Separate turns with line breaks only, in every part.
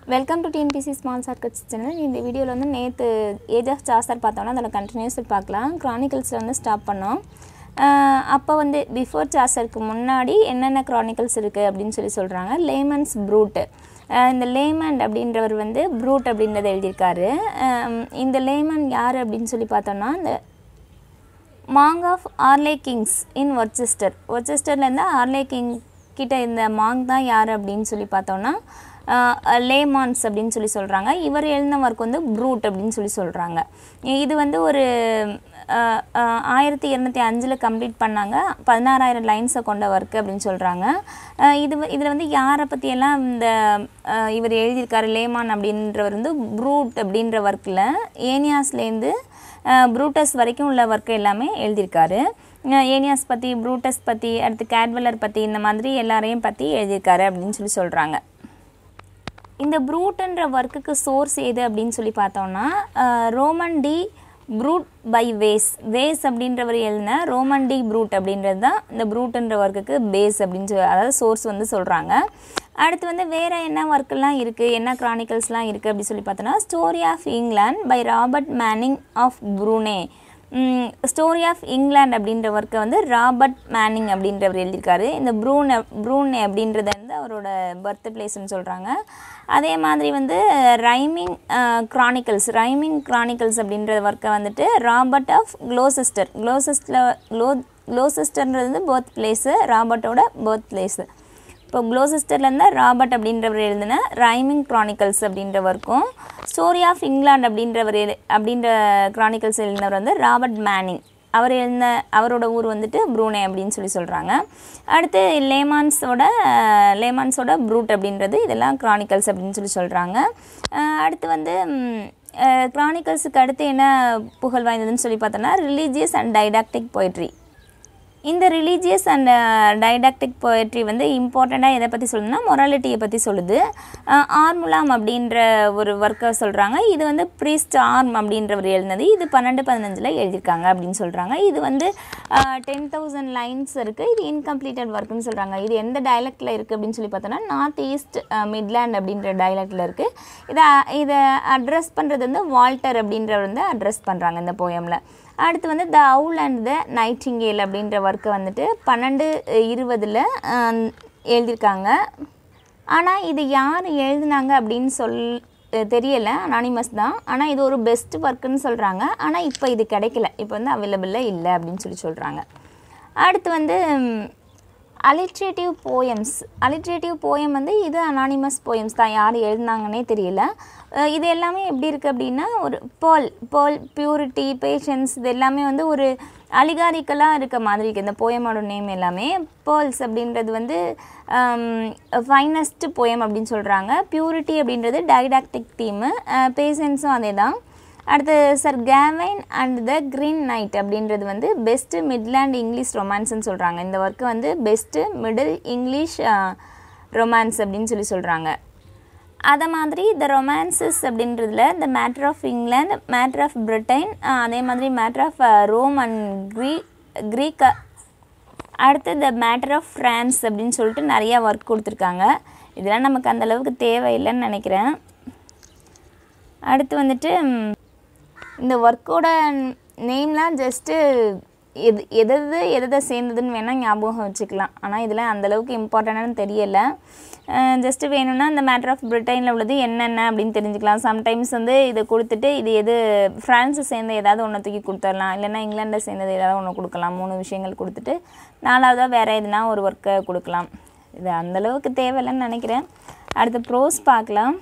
welcome to TNPSC small circuits channel இந்த வீடியோவில் வந்து நேற்று ஏஜ் ஆஃப் சாஸ்டர் பார்த்தோம்னா அதில் கண்டினியூஸ் பார்க்கலாம் க்ரானிக்கல்ஸில் வந்து ஸ்டாப் பண்ணோம் ஆஹ் அப்போ வந்து பிஃபோர் சாஸ்டருக்கு முன்னாடி என்னென்ன க்ரானிக்கல்ஸ் இருக்குது அப்படின்னு சொல்லி சொல்கிறாங்க லேமன்ஸ் ப்ரூட்டு இந்த லேமன் அப்படின்றவர் வந்து ப்ரூட் அப்படின்றத எழுதியிருக்காரு ஆம், இந்த லேமன் யார் அப்படின்னு சொல்லி பார்த்தோம்னா இந்த monk of Areley Kings in Worcester ஒர்ச்செஸ்டர்லேருந்து ஆர்லே கிங் கிட்ட இந்த மாங் தான் யார் அப்படின்னு சொல்லி பார்த்தோம்னா லேமான்ஸ் அப்படின்னு சொல்லி சொல்கிறாங்க இவர் எழுதின ஒர்க் வந்து ப்ரூட் அப்படின்னு சொல்லி சொல்கிறாங்க இது வந்து ஒரு அஹ், அஹ், ஆயிரத்தி இரநூத்தி அஞ்சில் கம்ப்ளீட் பண்ணாங்க பதினாறாயிரம் லைன்ஸை கொண்ட ஒர்க் அப்படின்னு சொல்கிறாங்க இது இதில் வந்து யாரை பற்றியெல்லாம் இந்த அஹ், இவர் எழுதியிருக்காரு லேமான் அப்படின்றவர் வந்து ப்ரூட் அப்படின்ற ஒர்க்கில் ஏனியாஸ்லேருந்து ப்ரூட்டஸ் வரைக்கும் உள்ள ஒர்க் எல்லாமே எழுதியிருக்காரு அஹ் ஏனியாஸ் பற்றி ப்ரூட்டஸ் பற்றி அடுத்து கேட்வலர் பற்றி இந்த மாதிரி எல்லாரையும் பற்றி எழுதியிருக்காரு அப்படின்னு சொல்லி சொல்கிறாங்க இந்த ப்ரூட்ன்ற ஒர்க்குக்கு சோர்ஸ் எது அப்படின்னு சொல்லி பார்த்தோம்னா Roman de Brut by Wace Wace அப்படின்றவர் எழுதின ரோமன் டி ப்ரூட் அப்படின்றது தான் இந்த ப்ரூட்ன்ற ஒர்க்குக்கு பேஸ் அப்படின்னு சொல்லி அதாவது சோர்ஸ் வந்து சொல்கிறாங்க அடுத்து வந்து வேறு என்ன ஒர்க்கெல்லாம் இருக்குது என்ன க்ரானிக்கல்ஸ்லாம் இருக்குது அப்படி சொல்லி பார்த்தோன்னா story of England by Robert Manning of Brunne story of England அப்படின்ற ஒர்க்கை வந்து ராபர்ட் மேனிங் அப்படின்றவர் எழுதியிருக்காரு இந்த ப்ரூன் ப்ரூனே அப்படின்றத வந்து அவரோட பர்த் பிளேஸ்னு சொல்கிறாங்க அதே மாதிரி வந்து ரைமிங் க்ரானிக்கல்ஸ் ரைமிங் க்ரானிக்கல்ஸ் அப்படின்ற ஒர்க்கை வந்துட்டு ராபர்ட் ஆஃப் க்ளோசெஸ்டர் க்ளோசெஸ்டில் க்ளோ க்ளோசெஸ்டர்ன்றது வந்து பர்த் பிளேஸு ராபர்ட்டோட பர்த் பிளேஸு இப்போ க்ளோசெஸ்டர்லேருந்து ராபர்ட் அப்படின்றவர் எழுதின ரைமிங் க்ரானிக்கல்ஸ் அப்படின்ற ஒர்க்கும் ஸ்டோரி ஆஃப் இங்கிலாந்து அப்படின்றவர் எழு அப்படின்ற க்ரானிக்கல்ஸ் எழுதினவர் வந்து ராபர்ட் மேனிங் அவர் எழுதின அவரோட ஊர் வந்துட்டு ப்ரூனே அப்படின்னு சொல்லி சொல்கிறாங்க அடுத்து லேமான்ஸோட லேமான்ஸோட ப்ரூட் அப்படின்றது இதெல்லாம் க்ரானிக்கல்ஸ் அப்படின்னு சொல்லி சொல்கிறாங்க அடுத்து வந்து க்ரானிக்கல்ஸுக்கு அடுத்து என்ன புகழ் வாய்ந்ததுன்னு சொல்லி பார்த்தோன்னா ரிலீஜியஸ் அண்ட் டைடாக்டிக் போய்ட்ரி இந்த ரிலீஜியஸ் அண்ட் டைடாக்டிக் போயட்ரி வந்து இம்பார்ட்டண்ட்டாக எதை பற்றி சொல்லணும்னா மொராலிட்டியை பற்றி சொல்லுது அஹ் ஆர்முலாம் அப்படின்ற ஒரு ஒர்க்கை சொல்கிறாங்க இது வந்து ப்ரீஸ்ட் ஆர்ம் அப்படின்றவர் எழுதினது இது பன்னெண்டு பதினஞ்சில் எழுதியிருக்காங்க அப்படின்னு சொல்கிறாங்க இது வந்து டென் தௌசண்ட் லைன்ஸ் இருக்குது இது இன்கம்ப்ளீட்டட் ஒர்க்குன்னு சொல்கிறாங்க இது எந்த டைலக்டில் இருக்குது அப்படின்னு சொல்லி பார்த்தோன்னா நார்த் ஈஸ்ட் மிட்லேண்ட் அப்படின்ற டைலக்டில் இருக்குது இதை இதை அட்ரஸ் பண்ணுறது வந்து வால்டர் அப்படின்றவர் வந்து அட்ரஸ் பண்ணுறாங்க இந்த போயமில் அடுத்து வந்து த அவுல் அண்ட் த நைட்டிங்கேல் அப்படின்ற ஒர்க்கை வந்துட்டு பன்னெண்டு இருபதில் எழுதியிருக்காங்க ஆனால் இது யார் எழுதுனாங்க அப்படின்னு சொல் தெரியலை அனானிமஸ் தான் ஆனால் இது ஒரு பெஸ்ட் ஒர்க்குன்னு சொல்கிறாங்க ஆனால் இப்போ இது கிடைக்கல இப்போ வந்து அவைலபிளில் இல்லை அப்படின்னு சொல்லி சொல்கிறாங்க அடுத்து வந்து அலிட்ரேட்டிவ் போயம்ஸ் அலிட்ரேட்டிவ் போயம் வந்து இது அனானிமஸ் போயம்ஸ் தான் யார் எழுதுனாங்கன்னே தெரியல அஹ் இது எல்லாமே எப்படி இருக்குது அப்படின்னா ஒரு பேர்ல் பேர்ல் பியூரிட்டி பேஷன்ஸ் இது எல்லாமே வந்து ஒரு அலிகாரிக்கலாக இருக்க மாதிரி இருக்குது இந்த போயமோட நேம் எல்லாமே பேர்ல்ஸ் அப்படின்றது வந்து ஃபைனஸ்ட் போயம் அப்படின்னு சொல்கிறாங்க பியூரிட்டி அப்படின்றது டைடாக்டிக் தீமு பேஷன்ஸும் அதே தான் அடுத்து Sir Gawain and the green knight அப்படின்றது வந்து பெஸ்ட்டு மிட்லேண்ட் இங்கிலீஷ் ரொமான்ஸ்னு சொல்கிறாங்க இந்த ஒர்க்கு வந்து பெஸ்ட்டு மிடில் இங்கிலீஷ் ரொமான்ஸ் அப்படின்னு சொல்லி சொல்கிறாங்க அதை மாதிரி த ரொமான்சஸ் அப்படின்றதுல the matter of England matter of Britain அதே மாதிரி மேட்ரு ஆஃப் ரோம் அண்ட் க்ரீ க்ரீக் அடுத்து த மேட்டர் ஆஃப் ஃப்ரான்ஸ் அப்படின்னு சொல்லிட்டு நிறையா ஒர்க் கொடுத்துருக்காங்க இதெல்லாம் நமக்கு அந்த அளவுக்கு தேவையில்லைன்னு நினைக்கிறேன் அடுத்து வந்துட்டு ம், இந்த ஒர்க்கோட நேம்லாம் ஜஸ்ட்டு எது எதது எதை சேர்ந்ததுன்னு வேணால் ஞாபகம் வச்சுக்கலாம் ஆனால் இதெல்லாம் அந்தளவுக்கு இம்பார்ட்டண்ட்டானு தெரியலை ஜஸ்ட்டு வேணும்னா இந்த மேட்டர் ஆஃப் பிரிட்டனில் உள்ளது என்னென்ன அப்படின்னு தெரிஞ்சுக்கலாம் சம்டைம்ஸ் வந்து இதை கொடுத்துட்டு இது எது ஃப்ரான்ஸை சேர்ந்த ஏதாவது ஒன்று தூக்கி கொடுத்துடலாம் இல்லைன்னா இங்கிலாண்டை சேர்ந்தது ஏதாவது ஒன்று கொடுக்கலாம் மூணு விஷயங்கள் கொடுத்துட்டு நாலாவதாக வேறு எதுனா ஒரு ஒர்க்கை கொடுக்கலாம் இது அந்தளவுக்கு தேவையில்லைன்னு நினைக்கிறேன் அடுத்து ப்ரோஸ் பார்க்கலாம்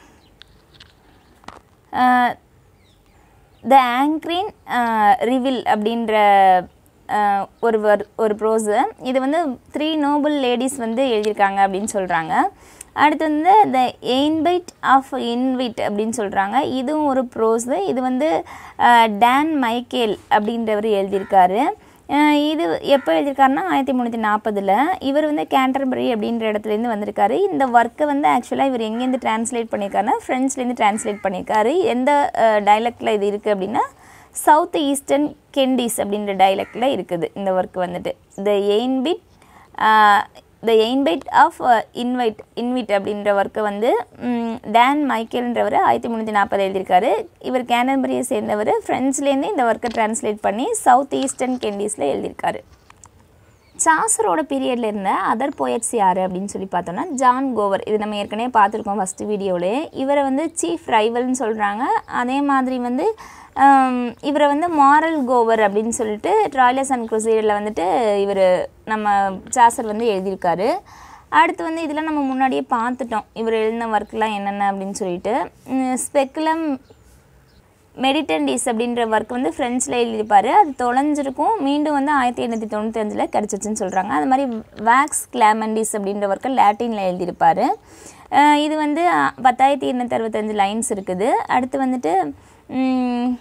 த ஆங்க்ரின் ரிவில் அப்படின்ற அஹ், ஒரு வர் ஒரு ப்ரோஸு இது வந்து த்ரீ நோபல் லேடிஸ் வந்து எழுதியிருக்காங்க அப்படின்னு சொல்கிறாங்க அடுத்து வந்து த எயின்பைட் ஆஃப் இன்வைட் அப்படின்னு சொல்கிறாங்க இதுவும் ஒரு ப்ரோஸு இது வந்து அஹ், டான் மைக்கேல் அப்படின்றவர் எழுதியிருக்காரு அஹ் இது எப்போ எழுதியிருக்காருன்னா ஆயிரத்தி முந்நூற்றி நாற்பதில் இவர் வந்து கேண்டர்பரி அப்படின்ற இடத்துலேருந்து வந்திருக்காரு இந்த ஒர்க்கை வந்து ஆக்சுவலாக இவர் எங்கேருந்து டிரான்ஸ்லேட் பண்ணியிருக்காருன்னா ஃப்ரெண்ட்ஸ்லேருந்து டிரான்ஸ்லேட் பண்ணியிருக்காரு எந்த டைலக்டில் இது இருக்குது அப்படின்னா சவுத் ஈஸ்டர்ன் கெண்டிஸ் அப்படின்ற டைலக்டில் இருக்குது இந்த ஒர்க் வந்துட்டு the Ayenbite the Inwyt of Inwyt Inwyt அப்படின்ற ஒர்க்கை வந்து ம், டேன் மைக்கேல்ன்றவர் ஆயிரத்தி முந்நூற்றி நாற்பது எழுதியிருக்காரு இவர் கேனபரியை சேர்ந்தவர் ஃப்ரெண்ட்ஸ்லேருந்து இந்த ஒர்க்கை டிரான்ஸ்லேட் பண்ணி சவுத் ஈஸ்டர்ன் கெண்டிஸில் எழுதியிருக்காரு சாசரோட பீரியடில் இருந்த அதர் போயட்ஸ் யார் அப்படின்னு சொல்லி பார்த்தோம்னா ஜான் கோவர் இது நம்ம ஏற்கனவே பார்த்துருக்கோம் ஃபஸ்ட்டு வீடியோவிலே இவரை வந்து சீஃப் ரைவல்னு சொல்கிறாங்க அதே மாதிரி வந்து ஆம், இவரை வந்து மாரல் கோவர் அப்படின்னு சொல்லிட்டு ட்ராய்லஸ் அண்ட் குரூசைடில் வந்துட்டு இவர் நம்ம சாசர் வந்து எழுதியிருக்காரு அடுத்து வந்து இதெல்லாம் நம்ம முன்னாடியே பார்த்துட்டோம் இவர் எழுதின ஒர்க்லாம் என்னென்ன அப்படின்னு சொல்லிட்டு ஸ்பெக்குலம் மெடிட்டன்டிஸ் அப்படின்ற ஒர்க் வந்து ஃப்ரெஞ்சில் எழுதியிருப்பார் அது தொலைஞ்சிருக்கும் மீண்டும் வந்து ஆயிரத்தி எண்ணூற்றி தொண்ணூத்தஞ்சில் கிடச்சிச்சுன்னு சொல்கிறாங்க அது மாதிரி வேக்ஸ் கிளாமண்டிஸ் அப்படின்ற ஒர்க்கை லாட்டினில் எழுதியிருப்பார் அஹ் இது வந்து அஹ், பத்தாயிரத்தி எண்ணூற்றி அறுபத்தஞ்சு லைன்ஸ் இருக்குது அடுத்து வந்துட்டு ம்,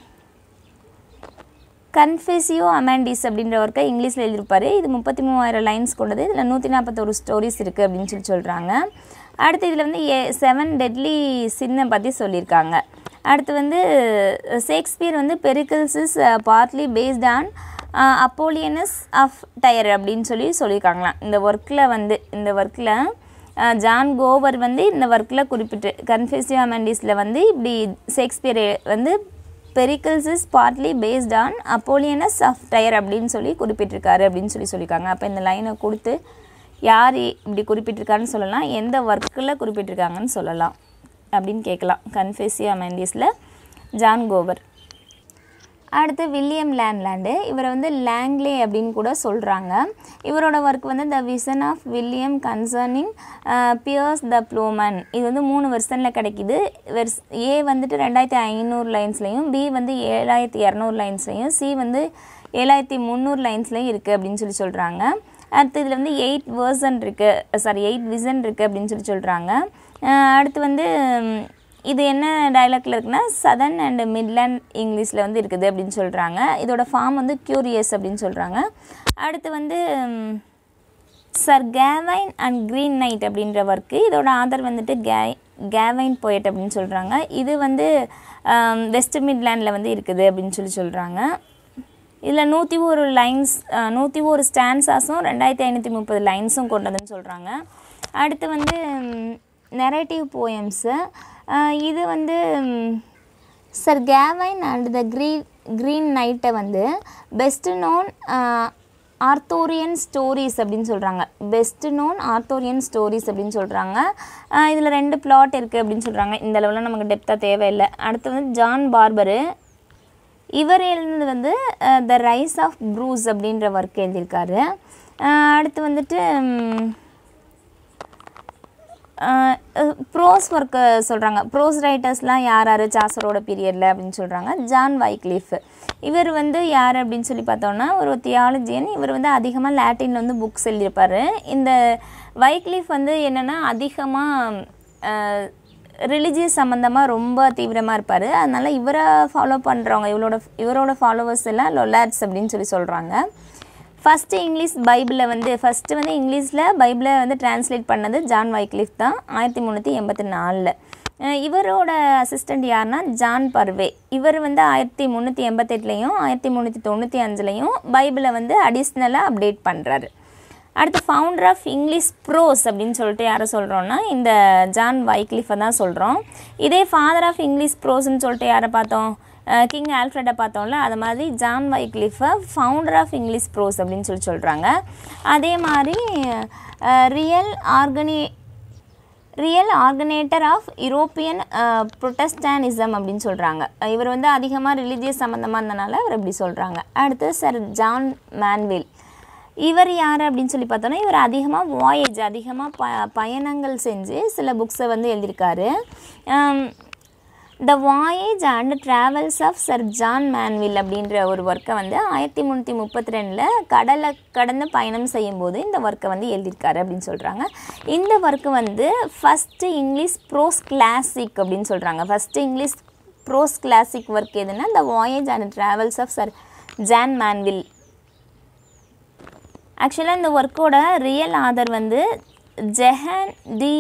கன்ஃபெசியோ அமாண்டிஸ் அப்படின்ற ஒர்க்கை இங்கிலீஷில் எழுதியிருப்பார் இது முப்பத்தி மூவாயிரம் லைன்ஸ் கொண்டது இதில் நூற்றி நாற்பத்தோரு ஸ்டோரிஸ் இருக்குது அப்படின்னு சொல்லி சொல்கிறாங்க அடுத்து இதில் வந்து ஏ செவன் டெட்லி சின்ன பற்றி சொல்லியிருக்காங்க அடுத்து வந்து ஷேக்ஸ்பியர் வந்து Pericles is partly based on Apollonius of Tyre அப்படின்னு சொல்லி சொல்லியிருக்காங்களாம் இந்த ஒர்க்கில் வந்து இந்த ஒர்க்கில் ஜான் கோவர் வந்து இந்த ஒர்க்கில் குறிப்பிட்டு கன்ஃபெசியோ அமாண்டிஸில் வந்து இப்படி ஷேக்ஸ்பியர் வந்து Pericles is partly based on Apollonius of Tyre அப்படின்னு சொல்லி குறிப்பிட்டிருக்காரு அப்படின்னு சொல்லி சொல்லியிருக்காங்க அப்போ இந்த லைனை கொடுத்து யார் இப்படி குறிப்பிட்டிருக்காருன்னு சொல்லலாம் எந்த ஒர்க்கில் குறிப்பிட்டிருக்காங்கன்னு சொல்லலாம் அப்படின்னு கேட்கலாம் கன்ஃபெசியோ அமெண்டிஸில் ஜான் கோவர் அடுத்து வில்லியம் லேண்ட்லேண்டு இவரை வந்து லேங்லே அப்படின்னு கூட சொல்கிறாங்க இவரோட ஒர்க் வந்து the vision of William concerning Piers the Plowman இது வந்து மூணு வெர்ஷனில் கிடைக்கிது வெர்ஸ் ஏ வந்துட்டு ரெண்டாயிரத்தி ஐநூறு லைன்ஸ்லையும் பி வந்து ஏழாயிரத்தி இரநூறு லைன்ஸ்லையும் சி வந்து ஏழாயிரத்தி முந்நூறு லைன்ஸ்லையும் இருக்குது அப்படின்னு சொல்லி சொல்கிறாங்க அடுத்து இதில் வந்து எயிட் வேர்சன் இருக்குது சாரி எயிட் விசன் இருக்குது அப்படின்னு சொல்லி சொல்கிறாங்க அடுத்து வந்து ம், இது என்ன டயலாக்ல இருக்குன்னா சதர்ன் அண்ட் மிட்லேண்ட் இங்கிலீஷில் வந்து இருக்குது அப்படின்னு சொல்கிறாங்க இதோட ஃபார்ம் வந்து க்யூரியஸ் அப்படின்னு சொல்கிறாங்க அடுத்து வந்து ம், Sir Gawain and green knight அப்படின்ற ஒர்க்கு இதோட ஆதர் வந்துட்டு கே கேவைன் போயட் அப்படின்னு சொல்கிறாங்க இது வந்து வெஸ்ட் மிட்லேண்டில் வந்து இருக்குது அப்படின்னு சொல்லி சொல்கிறாங்க இதில் நூற்றி ஒரு லைன்ஸ் நூற்றி ஒரு ஸ்டான்ஸாஸும் ரெண்டாயிரத்தி ஐநூற்றி முப்பது லைன்ஸும் கொண்டதுன்னு சொல்கிறாங்க அடுத்து வந்து நெரேட்டிவ் போயம்ஸு இது வந்து Sir Gawain and the green green நைட்டை வந்து பெஸ்ட் நோன் ஆர்த்தோரியன் ஸ்டோரிஸ் அப்படின்னு சொல்கிறாங்க பெஸ்ட் நோன் ஆர்த்தோரியன் ஸ்டோரிஸ் அப்படின்னு சொல்கிறாங்க இதில் ரெண்டு பிளாட் இருக்குது அப்படின்னு சொல்கிறாங்க இந்த அளவுலாம் நமக்கு டெப்த்தாக தேவையில்லை அடுத்து வந்து ஜான் பார்பரு இவர் எழுதுனது வந்து த ரைஸ் ஆஃப் ப்ரூஸ் அப்படின்ற ஒர்க் எழுதியிருக்காரு அஹ் அடுத்து வந்துட்டு ப்ரோஸ் ஒர்க்கு சொல்கிறாங்க ப்ரோஸ் ரைட்டர்ஸ்லாம் யார் யார் சாசரோட பீரியடில் அப்படின்னு சொல்கிறாங்க ஜான் வைக்லிஃப் இவர் வந்து யார் அப்படின்னு சொல்லி பார்த்தோம்னா ஒரு தியாலஜியன் இவர் வந்து அதிகமாக லாட்டினில் வந்து புக்ஸ் எழுதியிருப்பார் இந்த வைக்லிஃப் வந்து என்னென்னா அதிகமாக ரிலிஜியஸ் சம்மந்தமாக ரொம்ப தீவிரமாக இருப்பார் அதனால் இவரை ஃபாலோ பண்ணுறவங்க இவரோட இவரோட ஃபாலோவர்ஸ் எல்லாம் லொலாட்ஸ் அப்படின்னு சொல்லி சொல்கிறாங்க ஃபஸ்ட்டு இங்கிலீஷ் பைபிளை வந்து ஃபஸ்ட்டு வந்து இங்கிலீஷில் பைபிளை வந்து டிரான்ஸ்லேட் பண்ணது ஜான் வைக்லிஃப் தான் ஆயிரத்தி முந்நூற்றி எண்பத்தி நாலில் இவரோட அசிஸ்டண்ட் யாருன்னா ஜான் பர்வே இவர் வந்து ஆயிரத்தி முந்நூற்றி எண்பத்தெட்டுலேயும் ஆயிரத்தி முந்நூற்றி தொண்ணூற்றி அஞ்சுலேயும் பைபிளை வந்து அடிஷ்னலாக அப்டேட் பண்ணுறாரு அடுத்து ஃபவுண்டர் ஆஃப் இங்கிலீஷ் ப்ரோஸ் அப்படின்னு சொல்லிட்டு யாரை சொல்கிறோன்னா இந்த ஜான் வைக்லிஃபை தான் சொல்கிறோம் இதே ஃபாதர் ஆஃப் இங்கிலீஷ் ப்ரோஸ்ன்னு சொல்லிட்டு யாரை பார்த்தோம் கிங் ஆல்ஃப்ரெட்டை பார்த்தோம்ல அது மாதிரி ஜான் வைக்லிஃபை ஃபவுண்டர் ஆஃப் இங்கிலீஷ் ப்ரோஸ் அப்படின்னு சொல்லி சொல்கிறாங்க அதே மாதிரி ரியல் ஆர்கனி real originator of European Protestantism அப்படின்னு சொல்கிறாங்க இவர் வந்து அதிகமாக ரிலீஜியஸ் சம்மந்தமாக இருந்தனால அவர் இப்படி சொல்கிறாங்க அடுத்து சர் ஜான் மேன்வில் இவர் யார் அப்படின்னு சொல்லி பார்த்தோன்னா இவர் அதிகமாக வாயேஜ் அதிகமாக ப பயணங்கள் செஞ்சு சில புக்ஸை வந்து எழுதியிருக்காரு the voyage and travels of Sir John Mandeville அப்படின்ற ஒரு ஒர்க்கை வந்து ஆயிரத்தி முந்நூற்றி முப்பத்தி ரெண்டில் கடலை கடந்து பயணம் செய்யும்போது இந்த ஒர்க்கை வந்து எழுதியிருக்காரு அப்படின்னு சொல்கிறாங்க இந்த ஒர்க்கு வந்து ஃபஸ்ட்டு இங்கிலீஷ் ப்ரோஸ் கிளாசிக் அப்படின்னு சொல்கிறாங்க first English prose classic work எதுன்னா the voyage and travels of Sir John Mandeville ஆக்சுவலாக இந்த ஒர்க்கோட ரியல் ஆதர் வந்து ஜெஹன் டி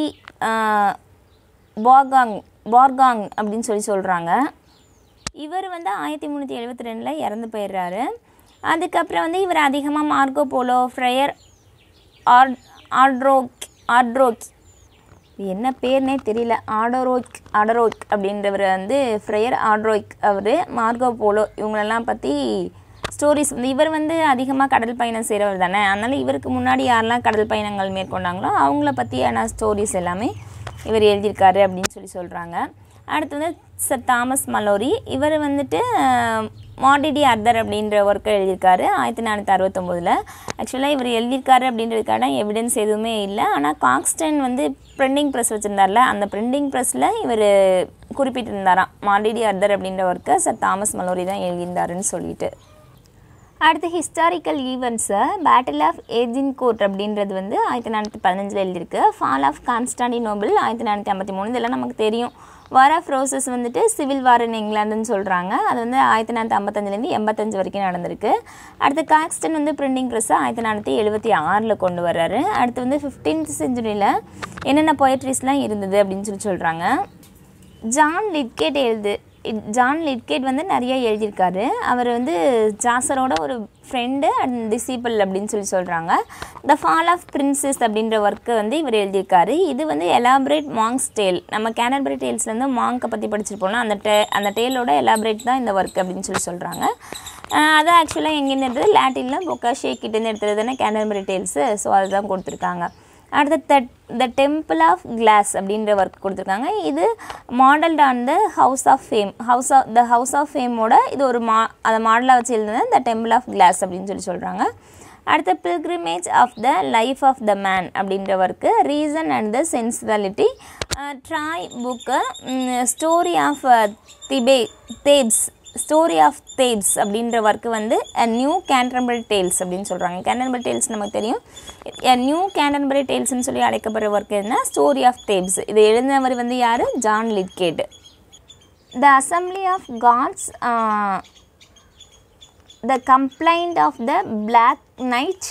பாகாங் பார்காங் அப்படின்னு சொல்லி சொல்கிறாங்க இவர் வந்து ஆயிரத்தி முந்நூற்றி எழுபத்தி ரெண்டில் இறந்து போயிடுறாரு அதுக்கப்புறம் வந்து இவர் அதிகமாக Marco Polo friar or Odoric Odoric என்ன பேர்னே தெரியல ஆடரோக் ஆடரோக் அப்படின்றவர் வந்து ஃப்ரையர் ஆட்ரோக் அவர் மார்கோ போலோ இவங்களெல்லாம் பற்றி ஸ்டோரிஸ் வந்து இவர் வந்து அதிகமாக கடல் பயணம் செய்கிறவர் தானே அதனால் இவருக்கு முன்னாடி யாரெல்லாம் கடல் பயணங்கள் மேற்கொண்டாங்களோ அவங்கள பற்றியான ஸ்டோரிஸ் எல்லாமே இவர் எழுதியிருக்காரு அப்படின்னு சொல்லி சொல்கிறாங்க அடுத்து வந்து சர் தாமஸ் மலோரி இவர் வந்துட்டு மாடிடி அர்தர் அப்படின்ற ஒர்க்கை எழுதியிருக்காரு ஆயிரத்தி நானூற்றி அறுபத்தொம்போதில் ஆக்சுவலாக இவர் எழுதியிருக்காரு அப்படின்றதுக்கான எவிடன்ஸ் எதுவுமே இல்லை ஆனால் காக்ஸ்டன் வந்து பிரிண்டிங் ப்ரெஸ் வச்சுருந்தார்ல அந்த பிரிண்டிங் ப்ரெஸ்ஸில் இவர் குறிப்பிட்டிருந்தாராம் மாடிடி அர்தர் அப்படின்ற ஒர்க்கை சர் தாமஸ் மலோரி தான் எழுதியிருந்தாருன்னு சொல்லிட்டு அடுத்து ஹிஸ்டாரிக்கல் ஈவெண்ட்ஸை பேட்டில் ஆஃப் ஏஜின் கோர்ட் அப்படின்றது வந்து ஆயிரத்தி நானூற்றி பதினஞ்சில் எழுதியிருக்கு ஃபால் ஆஃப் கான்ஸ்டாண்டினோபிள் ஆயிரத்தி நானூற்றி ஐம்பத்தி மூணு இதெல்லாம் நமக்கு தெரியும் வார் ஆஃப் ரோசஸ் வந்துட்டு சிவில் வார் இன் இங்கிலாந்துன்னு சொல்கிறாங்க அது வந்து ஆயிரத்தி நானூற்றி ஐம்பத்தஞ்சிலேருந்து எண்பத்தஞ்சு வரைக்கும் நடந்திருக்கு அடுத்து காக்ஸ்டன் வந்து பிரிண்டிங் ப்ரெஸ்ஸை ஆயிரத்தி நானூற்றி எழுபத்தி ஆறில் கொண்டு வர்றாரு அடுத்து வந்து ஃபிஃப்டீன்த் செஞ்சுரியில் என்னென்ன பொயட்ரிஸ்லாம் இருந்தது அப்படின்னு சொல்லி சொல்கிறாங்க ஜான் லிட்கேட் எழுது இட்- ஜான் லிட்கேட் வந்து நிறைய எழுதியிருக்காரு அவர் வந்து ஜாசரோட ஒரு ஃப்ரெண்டு அண்ட் டிசிபிள் அப்படின்னு சொல்லி சொல்கிறாங்க த ஃபால் ஆஃப் பிரின்சஸ் அப்படின்ற ஒர்க்கை வந்து இவர் எழுதியிருக்காரு இது வந்து எலாபரேட் மாங்ஸ் டேல் நம்ம கேனர்பரி டேல்ஸில் வந்து மாங்கை பற்றி படிச்சிருப்போம்ல அந்த டே அந்த டேலோட எலாபரேட் தான் இந்த ஒர்க் அப்படின்னு சொல்லி சொல்கிறாங்க அது ஆக்சுவலாக எங்கேருந்து எடுத்தது லாட்டினில் பொக்காஷே கிட்டேருந்து எடுத்தது தானே கேனர்பரி டேல்ஸு ஸோ அதுதான் கொடுத்துருக்காங்க அடுத்து the the temple of glass அப்படின்ற ஒர்க் கொடுத்துருக்காங்க இது modelled on the house of fame house of the house of ஃபேமோட இது ஒரு மா அதை மாடலாக வச்சு எழுதுனது த டெம்பிள் ஆஃப் கிளாஸ் அப்படின்னு சொல்லி சொல்கிறாங்க அடுத்த pilgrimage of the life of the man அப்படின்ற work reason and the sensibility Troy book story of திபே தேப்ஸ் ஸ்டோரி ஆஃப் தேப்ஸ் அப்படின்ற ஒர்க்கு வந்து அ நியூ கேண்டர்பரி டேல்ஸ் அப்படின்னு சொல்கிறாங்க கேண்டர்பரி டேல்ஸ் நமக்கு தெரியும் எ நியூ கேண்டர்பரி டேல்ஸ்னு சொல்லி அழைக்கப்படுற ஒர்க் என்ன ஸ்டோரி ஆஃப் தேப்ஸ் இது எழுதினவர் வந்து யார் John Lydgate the assembly of gods the complaint of the black knight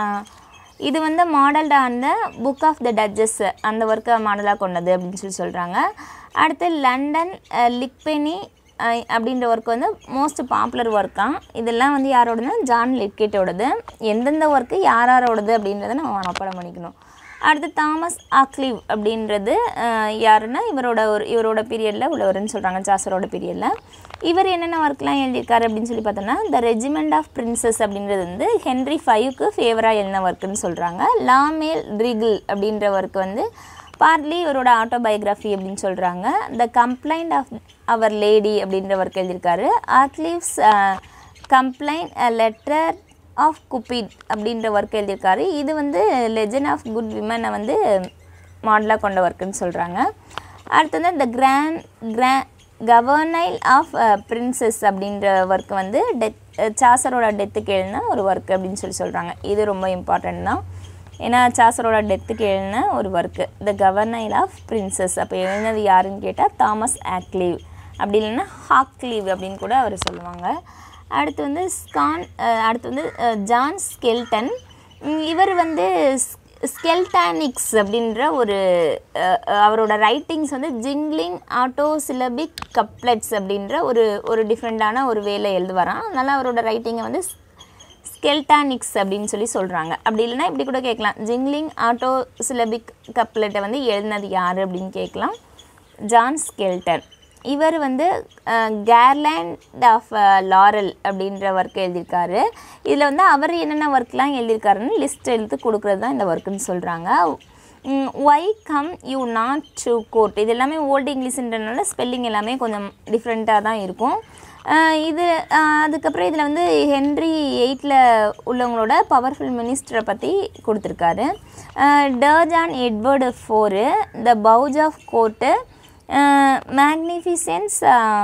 இது வந்து மாடல்ட் அந்த புக் ஆஃப் த டச்சஸ் அந்த ஒர்க்கை மாடலாக கொண்டது அப்படின்னு சொல்லி சொல்கிறாங்க அடுத்து லண்டன் லிக்பெனி அப்படின்ற ஒர்க் வந்து மோஸ்ட் பாப்புலர் ஒர்க்காக இதெல்லாம் வந்து யாரோடதுன்னா ஜான் லிட்கேட்டோடது எந்தெந்த ஒர்க்கு யார் யாரோடது அப்படின்றத நம்ம மனப்பாடம் பண்ணிக்கணும் அடுத்து தாமஸ் ஆக்லிவ் அப்படின்றது அஹ், யாருன்னா இவரோட ஒரு இவரோட பீரியடில் உள்ளவர்னு சொல்கிறாங்க ஜாசரோட பீரியடில் இவர் என்னென்ன ஒர்க்லாம் எழுதியிருக்காரு அப்படின்னு சொல்லி பார்த்தோன்னா த ரெஜிமெண்ட் ஆஃப் பிரின்சஸ் அப்படின்றது வந்து ஹென்ரி ஃபைவ்க்கு ஃபேவராக எழுதின ஒர்க்குன்னு சொல்கிறாங்க லாமேல் ரிகில் அப்படின்ற ஒர்க் வந்து பார்ட்லி இவரோட ஆட்டோபயோகிராஃபி அப்படின்னு சொல்கிறாங்க the complaint of our lady அப்படின்ற ஒர்க் எழுதியிருக்காரு Occleve's complaint letter of Cupid அப்படின்ற ஒர்க் எழுதியிருக்காரு இது வந்து லெஜண்ட் ஆஃப் குட் விமனை வந்து மாடலாக கொண்ட ஒர்க்குன்னு சொல்கிறாங்க அடுத்து வந்து த கிராண்ட் கிரா கவர்னைல் ஆஃப் பிரின்சஸ் அப்படின்ற ஒர்க் வந்து டெத் சாசரோட டெத்துக்கு எழுதின ஒரு ஒர்க் அப்படின்னு சொல்லி சொல்கிறாங்க இது ரொம்ப இம்பார்ட்டன்ட் தான் ஏன்னா சாசரோட டெத்துக்கு எழுதின ஒரு work the governail of princes அப்போ எழுதினது யாருன்னு கேட்டால் தாமஸ் ஆக்லீவ் அப்படி இல்லைன்னா ஹாக்லீவ் அப்படின்னு கூட அவர் சொல்லுவாங்க அடுத்து வந்து ஸ்கான் அஹ், அடுத்து வந்து அஹ், ஜான் ஸ்கெல்டன் உம், இவர் வந்து ஸ்கெல்டானிக்ஸ் அப்படின்ற ஒரு அஹ், அஹ், அவரோட ரைட்டிங்ஸ் வந்து ஜிங்லிங் ஆட்டோ சிலபிக் கப்லெட்ஸ் அப்படின்ற ஒரு ஒரு டிஃப்ரெண்ட்டான ஒரு வேலை எழுதுவாராம் அதனால் அவரோட ரைட்டிங்கை வந்து ஸ்கெல்டானிக்ஸ் அப்படின்னு சொல்லி சொல்கிறாங்க அப்படி இல்லைன்னா இப்படி கூட கேட்கலாம் ஜிங்லிங் ஆட்டோ சிலபிக் கப்லெட்டை வந்து எழுதினது யார் அப்படின்னு கேட்கலாம் ஜான் ஸ்கெல்டன் இவர் வந்து கேர்லேண்ட் ஆஃப் லாரல் அப்படின்ற ஒர்க் எழுதியிருக்காரு இதில் வந்து அவர் என்னென்ன ஒர்க்லாம் எழுதியிருக்காருன்னு லிஸ்ட் எடுத்து கொடுக்குறது தான் இந்த ஒர்க்குன்னு சொல்கிறாங்க why come you not to court இது எல்லாமே ஓல்டு இங்கிலீஷ்ன்றனால ஸ்பெல்லிங் எல்லாமே கொஞ்சம் டிஃப்ரெண்ட்டாக தான் இருக்கும் அஹ் இது அஹ் அதுக்கப்புறம் இதில் வந்து ஹென்ரி எயிட்டில் உள்ளவங்களோட பவர்ஃபுல் மினிஸ்டரை பற்றி கொடுத்துருக்காரு டர்ஜான் Edward four the bouge of court magnificence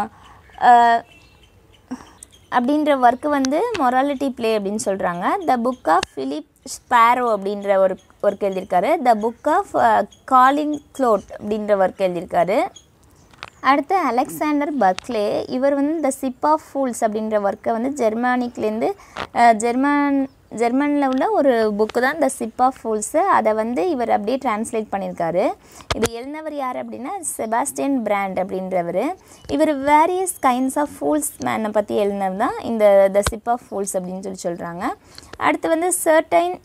அப்படின்ற ஒர்க்கு வந்து மொராலிட்டி ப்ளே அப்படின்னு சொல்கிறாங்க the book of Philip Sparrow அப்படின்ற ஒரு ஒர்க் எழுதியிருக்காரு the book of Colin Clout அப்படின்ற ஒர்க் எழுதியிருக்காரு அடுத்து அலெக்சாண்டர் பர்க்லே இவர் வந்து த சிப் ஆஃப் ஃபூல்ஸ் அப்படின்ற ஒர்க்கை வந்து ஜெர்மானிக்லேருந்து ஜெர்மன் ஜெர்மனில் உள்ள ஒரு புக்கு தான் த சிப் ஆஃப் ஃபூல்ஸு அதை வந்து இவர் அப்படியே டிரான்ஸ்லேட் பண்ணியிருக்காரு இது எழுதினவர் யார் அப்படின்னா செபாஸ்டியன் பிராண்ட் அப்படின்றவர் இவர் வேரியஸ் கைண்ட்ஸ் ஆஃப் ஃபூல்ஸ் மேனை பற்றி எழுதினது தான் இந்த த சிப் ஆஃப் ஃபூல்ஸ் அப்படின்னு சொல்லி சொல்கிறாங்க அடுத்து வந்து சர்டைன்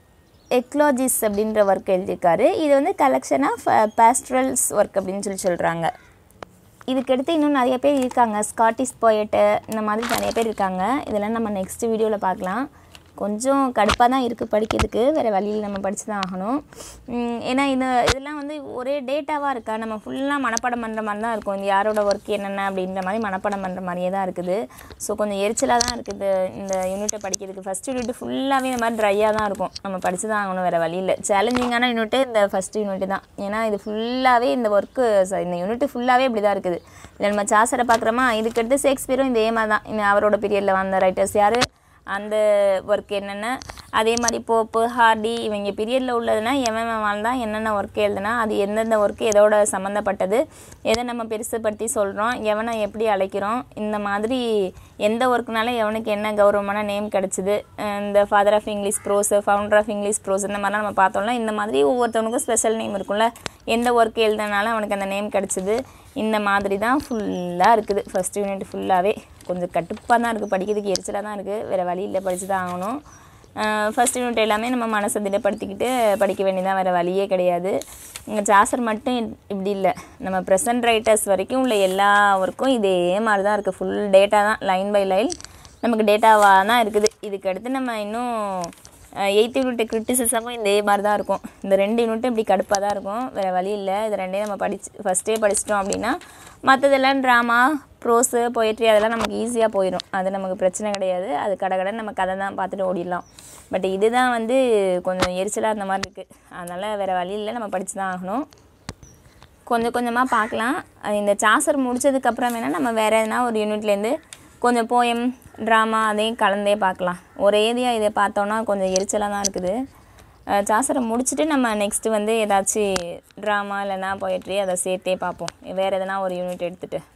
எக்லாஜிஸ் அப்படின்ற ஒர்க் எழுதியிருக்காரு இது வந்து கலெக்ஷன் ஆஃப் பேஸ்ட்ரல்ஸ் ஒர்க் அப்படின்னு சொல்லி சொல்கிறாங்க இதுக்கடுத்து இன்னும் நிறைய பேர் இருக்காங்க ஸ்காட்டிஷ் போயட்டு இந்த மாதிரி நிறைய பேர் இருக்காங்க இதெல்லாம் நம்ம நெக்ஸ்ட் வீடியோவில் பார்க்கலாம் கொஞ்சம் கடுப்பாக தான் இருக்குது படிக்கிறதுக்கு வேறு வழியில் நம்ம படித்து தான் ஆகணும் உம், ஏன்னா இந்த இதெல்லாம் வந்து ஒரே டேட்டாவாக இருக்கா நம்ம ஃபுல்லாக மனப்பாடம் பண்ணுற மாதிரி தான் இருக்கும் இந்த யாரோட ஒர்க் என்னென்ன அப்படின்ற மாதிரி மனப்பாடம் பண்ணுற மாதிரியே தான் இருக்குது ஸோ கொஞ்சம் எரிச்சலாக தான் இருக்குது இந்த யூனிட்டை படிக்கிறதுக்கு ஃபஸ்ட் யூனிட் ஃபுல்லாகவே இந்த மாதிரி ட்ரையாக தான் இருக்கும் நம்ம படித்து தான் ஆகணும் வேறு வழி இல்லை சேலஞ்சிங்கான யூனிட்டு இந்த ஃபஸ்ட் யூனிட் தான் ஏன்னா இது ஃபுல்லாகவே இந்த ஒர்க்கு இந்த யூனிட் ஃபுல்லாகவே இப்படி தான் இருக்குது இல்லை நம்ம சாசரை பார்க்குறோமா இதுக்கடுத்து ஷேக்ஸ்பியரும் இதே மாதிரி தான் இந்த அவரோட பீரியடில் வந்த ரைட்டர்ஸ் யார் அந்த ஒர்க் என்னென்ன அதே மாதிரி போப்பு ஹார்டி இவங்க பீரியடில் உள்ளதுன்னா எவன் வாழ்ந்தான் என்னென்ன ஒர்க் எழுதுனா அது எந்தெந்த ஒர்க்கு எதோட சம்மந்தப்பட்டது எதை நம்ம பெருசுப்படுத்தி சொல்கிறோம் எவனை எப்படி அழைக்கிறோம் இந்த மாதிரி எந்த ஒர்க்குனாலும் எவனுக்கு என்ன கௌரவமான நேம் கிடச்சிது இந்த father of English prose founder of English prose இந்த மாதிரிலாம் நம்ம பார்த்தோம்னா இந்த மாதிரி ஒவ்வொருத்தவனுக்கும் ஸ்பெஷல் நேம் இருக்கும்ல எந்த ஒர்க் எழுதுனாலும் அவனுக்கு அந்த நேம் கிடச்சிது இந்த மாதிரி தான் ஃபுல்லாக இருக்குது ஃபஸ்ட் யூனிட் ஃபுல்லாகவே கொஞ்சம் கட்டுப்பாக தான் இருக்குது படிக்கிறதுக்கு எரிச்சலாக தான் இருக்குது வேறு வழி இல்லை படித்து தான் ஆகணும் ஃபஸ்ட் யூனிட் எல்லாமே நம்ம மனசை திடப்படுத்திக்கிட்டு படிக்க வேண்டியதான் வேறு வழியே கிடையாது இங்கே ஜாசர் மட்டும் இப்- இப்படி இல்லை நம்ம ப்ரெசன்ட் ரைட்டர்ஸ் வரைக்கும் உள்ள எல்லா ஒர்க்கும் இதே மாதிரி தான் இருக்குது ஃபுல் டேட்டா தான் லைன் பை லைன் நமக்கு டேட்டாவாக தான் இருக்குது இதுக்கு அடுத்து நம்ம இன்னும் எயித் யூனிட் கிரிட்டிசிசமும் இதே மாதிரி தான் இருக்கும் இந்த ரெண்டு யூனிட்டும் இப்படி கடுப்பாக தான் இருக்கும் வேறு வழி இல்லை இது ரெண்டையும் நம்ம படிச்சு ஃபஸ்ட்டே படிச்சிட்டோம் அப்படின்னா மற்றதெல்லாம் ட்ராமா ப்ரோஸு பொயட்ரி அதெல்லாம் நமக்கு ஈஸியாக போயிடும் அது நமக்கு பிரச்சனை கிடையாது அது கடகடன்னு நம்ம கதை தான் பார்த்துட்டு ஓடிடலாம் பட் இதுதான் வந்து கொஞ்சம் எரிச்சலாக இருந்த மாதிரி இருக்குது அதனால் வேறு வழி இல்லை நம்ம படித்து தான் ஆகணும் கொஞ்சம் கொஞ்சமாக பார்க்கலாம் அது இந்த சாசர் முடிச்சதுக்கப்புறம் வேணால் நம்ம வேறு எதனா ஒரு யூனிட்லேருந்து கொஞ்சம் போயம் ட்ராமா அதையும் கலந்தே பார்க்கலாம் ஒரே இதையாக இதை பார்த்தோன்னா கொஞ்சம் எரிச்சலாக தான் இருக்குது அஹ் சாசரை முடிச்சுட்டு நம்ம நெக்ஸ்ட்டு வந்து ஏதாச்சும் ட்ராமா இல்லைன்னா போயட்ரி அதை சேர்த்தே பார்ப்போம் வேறு எதனா ஒரு யூனிட் எடுத்துகிட்டு